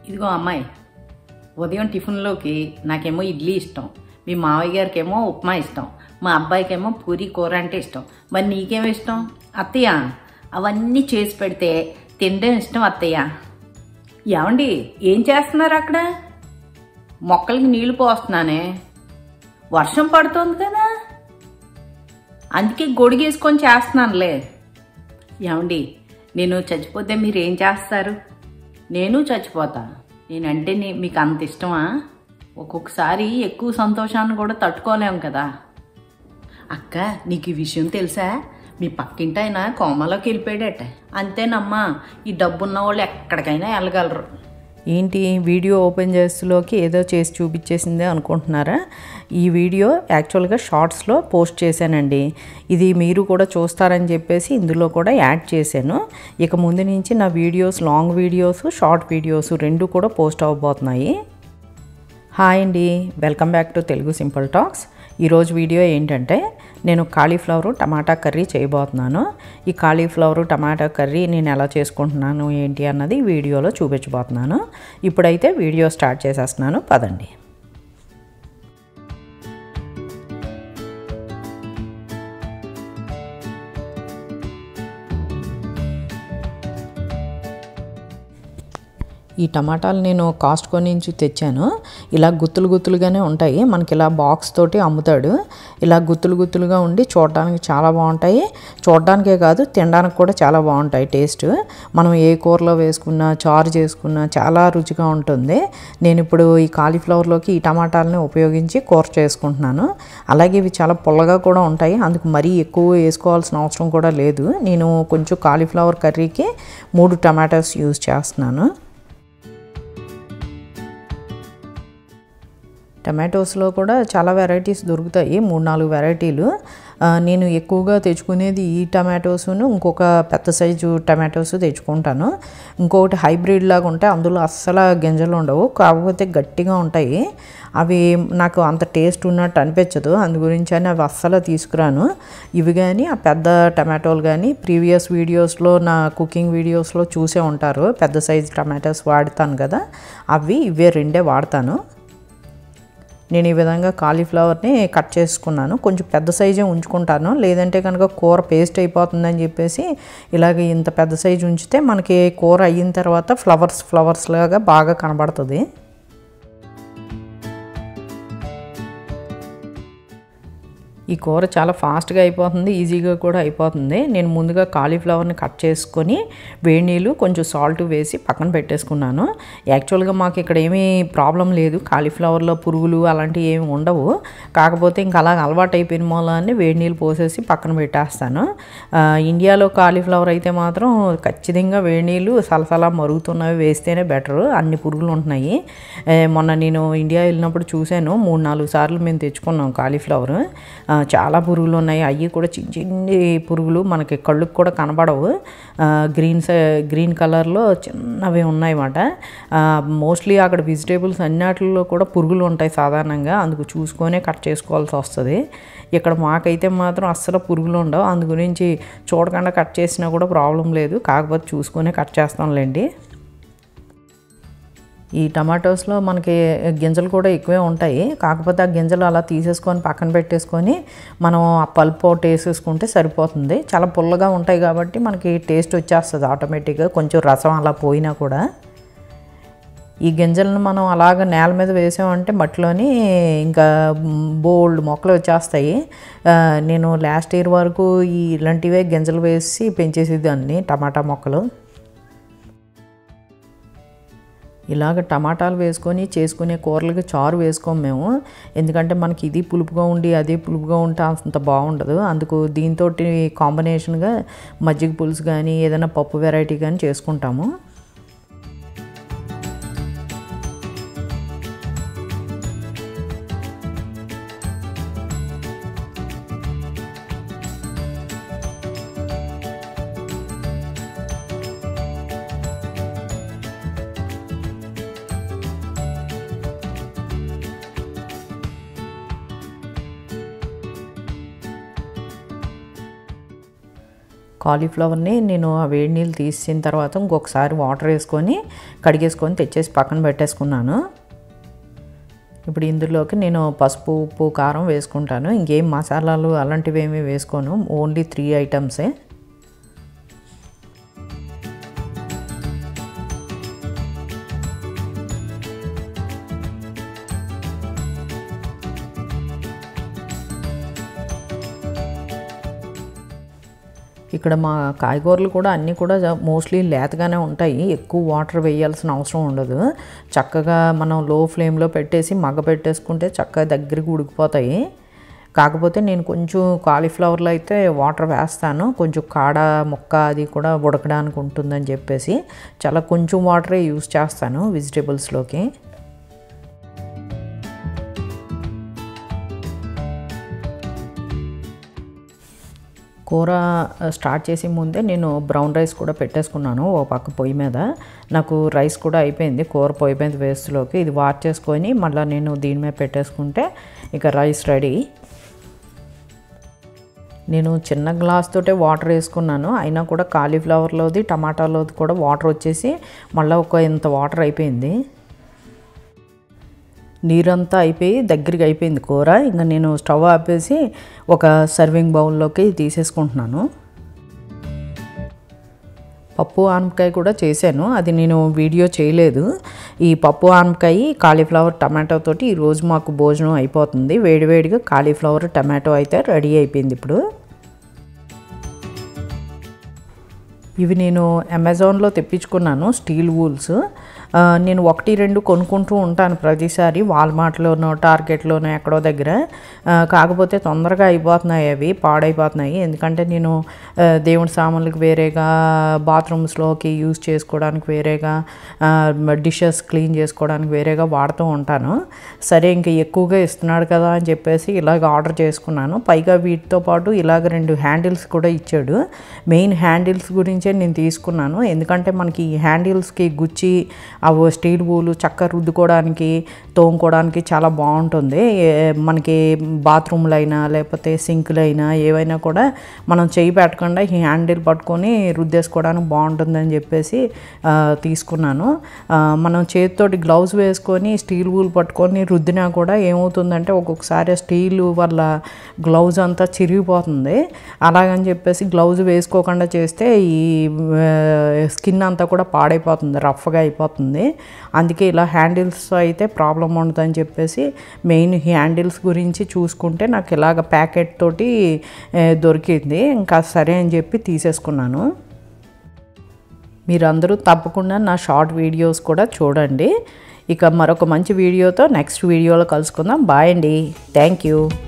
ఇదిగో అమ్మాయి ఉదయం టిఫిన్లోకి నాకేమో ఇడ్లీ ఇష్టం మీ మావయ్య గారికి ఏమో ఉప్మా ఇష్టం మా అబ్బాయికేమో పూరి కూర అంటే ఇష్టం మరి నీకేమో ఇష్టం అత్తయ్య అవన్నీ చేసి పెడితే తినడం ఇష్టం అత్తయ్య ఏమండి ఏం చేస్తున్నారు అక్కడ మొక్కలకి నీళ్లు పోస్తున్నానే వర్షం పడుతోంది కదా అందుకే గొడుగేసుకొని చేస్తున్నానులే ఏమండి నేను చచ్చిపోతే మీరు ఏం చేస్తారు నేను చచ్చిపోతా నేనంటే నీ- మీకు అంత ఇష్టమా ఒక్కొక్కసారి ఎక్కువ సంతోషాన్ని కూడా తట్టుకోలేం కదా అక్క నీకు ఈ విషయం తెలుసా మీ పక్కింటి ఆయన కోమలోకి వెళ్ళిపోయాడట అంతేనమ్మా ఈ డబ్బున్న వాళ్ళు ఎక్కడికైనా వెళ్ళగలరు ఏంటి వీడియో ఓపెన్ చేస్తులోకి ఏదో చేసి చూపించేసిందే అనుకుంటున్నారా ఈ వీడియో యాక్చువల్గా షార్ట్స్లో పోస్ట్ చేశానండి ఇది మీరు కూడా చూస్తారని చెప్పేసి ఇందులో కూడా యాడ్ చేశాను ఇక ముందు నుంచి నా videos long videos short videos రెండు కూడా పోస్ట్ అవ్వబోతున్నాయి హాయ్ అండి welcome back to Telugu simple talks ఈరోజు వీడియో ఏంటంటే నేను కాలీఫ్లవర్ టమాటా కర్రీ చేయబోతున్నాను ఈ కాలీఫ్లవర్ టమాటా కర్రీ నేను ఎలా చేసుకుంటున్నాను ఏంటి అన్నది ఈ వీడియోలో చూపించబోతున్నాను ఇప్పుడైతే వీడియో స్టార్ట్ చేసేస్తున్నాను పదండి ఈ టమాటాలు నేను కాస్ట్కో నుంచి తెచ్చాను ఇలా గుత్తులు గుత్తులుగానే ఉంటాయి మనకి ఇలా బాక్స్ తోటి అమ్ముతాడు ఇలా గుత్తులు గుత్తులుగా ఉండి చూడడానికి చాలా బాగుంటాయి చూడడానికే కాదు తినడానికి కూడా చాలా బాగుంటాయి టేస్ట్ మనం ఏ కూరలో వేసుకున్నా చారు చేసుకున్నా చాలా రుచిగా ఉంటుంది నేను ఇప్పుడు ఈ కాలీఫ్లవర్లోకి ఈ టమాటాలని ఉపయోగించి కూర చేసుకుంటున్నాను అలాగే ఇవి చాలా పుల్లగా కూడా ఉంటాయి అందుకు మరీ ఎక్కువ వేసుకోవాల్సిన అవసరం కూడా లేదు నేను కొంచెం కాలీఫ్లవర్ కర్రీకి మూడు టమాటాస్ యూజ్ చేస్తున్నాను టమాటోస్లో కూడా చాలా వెరైటీస్ దొరుకుతాయి మూడు నాలుగు వెరైటీలు ఆ, నేను ఎక్కువగా తెచ్చుకునేది ఈ టమాటోస్ను ఇంకొక పెద్ద సైజు టమాటోస్ తెచ్చుకుంటాను ఇంకొకటి హైబ్రిడ్ లాగా ఉంటాయి అందులో అస్సలు గింజలు ఉండవు కాకపోతే గట్టిగా ఉంటాయి అవి నాకు అంత టేస్ట్ ఉన్నట్టు అనిపించదు అందు గురించి అని అవి అస్సలు తీసుకురాను ఇవి కానీ ఆ పెద్ద టమాటోలు కానీ ప్రీవియస్ వీడియోస్లో నా కుకింగ్ వీడియోస్లో చూసే ఉంటారు పెద్ద సైజు టమాటోస్ వాడతాను కదా అవి ఇవే రెండే వాడతాను నేను ఈ విధంగా కాలీఫ్లవర్ని కట్ చేసుకున్నాను కొంచెం పెద్ద సైజే ఉంచుకుంటాను లేదంటే కనుక కూర పేస్ట్ అయిపోతుందని చెప్పేసి ఇలాగ ఇంత పెద్ద సైజు ఉంచితే మనకి కూర అయిన తర్వాత ఫ్లవర్స్ ఫ్లవర్స్ లాగా బాగా కనబడుతుంది ఈ కూర చాలా ఫాస్ట్గా అయిపోతుంది ఈజీగా కూడా అయిపోతుంది నేను ముందుగా కాలీఫ్లవర్ని కట్ చేసుకొని వేడి నీళ్ళు కొంచెం సాల్ట్ వేసి పక్కన పెట్టేసుకున్నాను యాక్చువల్గా మాకు ఇక్కడ ఏమీ ప్రాబ్లం లేదు కాలీఫ్లవర్లో పురుగులు అలాంటివి ఏమి ఉండవు కాకపోతే ఇంకా అలా అలవాటు అయిపోయిన మూలాన్ని వేడి నీళ్ళు పోసేసి పక్కన పెట్టేస్తాను ఆ, ఇండియాలో కాలీఫ్లవర్ అయితే మాత్రం ఖచ్చితంగా వేడి నీళ్ళు సలసలా మరుగుతున్నవి వేస్తేనే బెటరు అన్ని పురుగులు ఉంటున్నాయి ఏ, మొన్న నేను ఇండియా వెళ్ళినప్పుడు చూశాను మూడు నాలుగు సార్లు మేము తెచ్చుకున్నాం కాలీఫ్లవర్ ఆ, చాలా పురుగులు ఉన్నాయి అవి కూడా చిన్న చిన్ని పురుగులు మనకి కళ్ళుకి కూడా కనబడవు ఆ, గ్రీన్ స- గ్రీన్ కలర్లో చిన్నవి ఉన్నాయన్నమాట మోస్ట్లీ అక్కడ వెజిటేబుల్స్ అన్నిటిలో కూడా పురుగులు ఉంటాయి సాధారణంగా అందుకు చూసుకొనే కట్ చేసుకోవాల్సి వస్తుంది ఇక్కడ మాకైతే మాత్రం అస్సలు పురుగులు ఉండవు అందు గురించి చూడకుండా కట్ చేసినా కూడా ప్రాబ్లం లేదు కాకపోతే చూసుకొనే కట్ చేస్తాంలేండి ఈ టమాటోస్లో మనకి గింజలు కూడా ఎక్కువే ఉంటాయి కాకపోతే ఆ గింజలు అలా తీసేసుకొని పక్కన పెట్టేసుకొని మనం ఆ పల్ప్ ఒకటి వేసేసుకుంటే సరిపోతుంది చాలా పుల్లగా ఉంటాయి కాబట్టి మనకి టేస్ట్ వచ్చేస్తుంది ఆటోమేటిక్గా కొంచెం రసం అలా పోయినా కూడా ఈ గింజలను మనం అలాగ నేల మీద వేసామంటే మట్టిలోని ఇంకా బోల్డ్ మొక్కలు వచ్చేస్తాయి ఆ, నేను లాస్ట్ ఇయర్ వరకు ఈ ఇలాంటివే గింజలు వేసి పెంచేసేదాన్ని టమాటా మొక్కలు ఇలాగ టమాటాలు వేసుకొని చేసుకునే కూరలకి చారు వేసుకోము మేము ఎందుకంటే మనకి ఇది పులుపుగా ఉండి అది పులుపుగా ఉంటే అంత బాగుండదు అందుకు దీంతో కాంబినేషన్గా మజ్జిగ పులుసు కానీ ఏదైనా పప్పు వెరైటీ కానీ చేసుకుంటాము కాలీఫ్లవర్ని నేను ఆ వేడి నీళ్ళు తీసిన తర్వాత ఇంకొకసారి వాటర్ వేసుకొని కడిగేసుకొని తెచ్చేసి పక్కన పెట్టేసుకున్నాను ఇప్పుడు ఇందులోకి నేను పసుపు ఉప్పు కారం వేసుకుంటాను ఇంకేం మసాలాలు అలాంటివి ఏమీ వేసుకోను ఓన్లీ త్రీ ఐటమ్సే ఇక్కడ మా కాయగూరలు కూడా అన్నీ కూడా మోస్ట్లీ లేతగానే ఉంటాయి ఎక్కువ వాటర్ వేయాల్సిన అవసరం ఉండదు చక్కగా మనం లో ఫ్లేమ్లో పెట్టేసి మగ్గ పెట్టేసుకుంటే చక్కగా దగ్గరికి ఉడికిపోతాయి కాకపోతే నేను కొంచెం కాలీఫ్లవర్లో అయితే వాటర్ వేస్తాను కొంచెం కాడ మొక్క అది కూడా ఉడకడానికి ఉంటుందని చెప్పేసి చాలా కొంచెం వాటరే యూస్ చేస్తాను వెజిటేబుల్స్లోకి కూర స్టార్ట్ చేసే ముందే నేను బ్రౌన్ రైస్ కూడా పెట్టేసుకున్నాను ఓ పక్క పొయ్యి మీద నాకు రైస్ కూడా అయిపోయింది కూర పొయ్యి మీద వేస్ట్లోకి ఇది వాట్ చేసుకొని మళ్ళీ నేను దీని మీద పెట్టేసుకుంటే ఇక రైస్ రెడీ నేను చిన్న గ్లాస్ తోటే వాటర్ వేసుకున్నాను అయినా కూడా కాలీఫ్లవర్లోది టమాటాలోది కూడా వాటర్ వచ్చేసి మళ్ళీ ఒక ఇంత వాటర్ అయిపోయింది నీరంతా అయిపోయి దగ్గరికి అయిపోయింది కూర ఇంకా నేను స్టవ్ ఆపేసి ఒక సర్వింగ్ బౌల్లోకి తీసేసుకుంటున్నాను పప్పు ఆనపకాయ కూడా చేశాను అది నేను వీడియో చేయలేదు ఈ పప్పు ఆనపకాయ కాలీఫ్లవర్ టమాటో తోటి ఈరోజు మాకు భోజనం అయిపోతుంది వేడివేడిగా కాలీఫ్లవర్ టమాటో అయితే రెడీ అయిపోయింది ఇప్పుడు ఇవి నేను అమెజాన్లో తెప్పించుకున్నాను స్టీల్ వూల్స్ నేను ఒకటి రెండు కొనుక్కుంటూ ఉంటాను ప్రతిసారి వాల్మార్ట్లోనో టార్గెట్లోనో ఎక్కడో దగ్గర కాకపోతే తొందరగా అయిపోతున్నాయి అవి పాడైపోతున్నాయి ఎందుకంటే నేను దేవుడి సామాన్లకు వేరేగా బాత్రూమ్స్లోకి యూజ్ చేసుకోవడానికి వేరేగా డిషెస్ క్లీన్ చేసుకోవడానికి వేరేగా వాడుతూ ఉంటాను సరే ఇంకా ఎక్కువగా ఇస్తున్నాడు కదా అని చెప్పేసి ఇలాగ ఆర్డర్ చేసుకున్నాను పైగా వీటితో పాటు ఇలాగ రెండు హ్యాండిల్స్ కూడా ఇచ్చాడు మెయిన్ హ్యాండిల్స్ గురించే నేను తీసుకున్నాను ఎందుకంటే మనకి ఈ హ్యాండిల్స్కి గుచ్చి అవి స్టీల్ వూలు చక్క రుద్దుకోవడానికి తోముకోవడానికి చాలా బాగుంటుంది మనకి బాత్రూమ్లు అయినా లేకపోతే సింకులు అయినా ఏవైనా కూడా మనం చేయి పెట్టకుండా ఈ హ్యాండిల్ పట్టుకొని రుద్దేసుకోవడానికి బాగుంటుందని చెప్పేసి తీసుకున్నాను మనం చేతితోటి గ్లౌజ్ వేసుకొని స్టీల్ వూల్ పట్టుకొని రుద్దినా కూడా ఏమవుతుందంటే ఒక్కొక్కసారి స్టీల్ వల్ల గ్లౌజ్ అంతా చిరిగిపోతుంది అలాగని చెప్పేసి గ్లౌజ్ వేసుకోకుండా చేస్తే ఈ స్కిన్ అంతా కూడా పాడైపోతుంది రఫ్గా అయిపోతుంది అందుకే ఇలా హ్యాండిల్స్ అయితే ప్రాబ్లం ఉండదని చెప్పేసి మెయిన్ హ్యాండిల్స్ గురించి చూసుకుంటే నాకు ఇలాగ ప్యాకెట్ తోటి దొరికింది ఇంకా సరే అని చెప్పి తీసేసుకున్నాను మీరందరూ తప్పకుండా నా షార్ట్ వీడియోస్ కూడా చూడండి ఇక మరొక మంచి వీడియోతో నెక్స్ట్ వీడియోలో కలుసుకుందాం బాయ్ అండి థ్యాంక్ యూ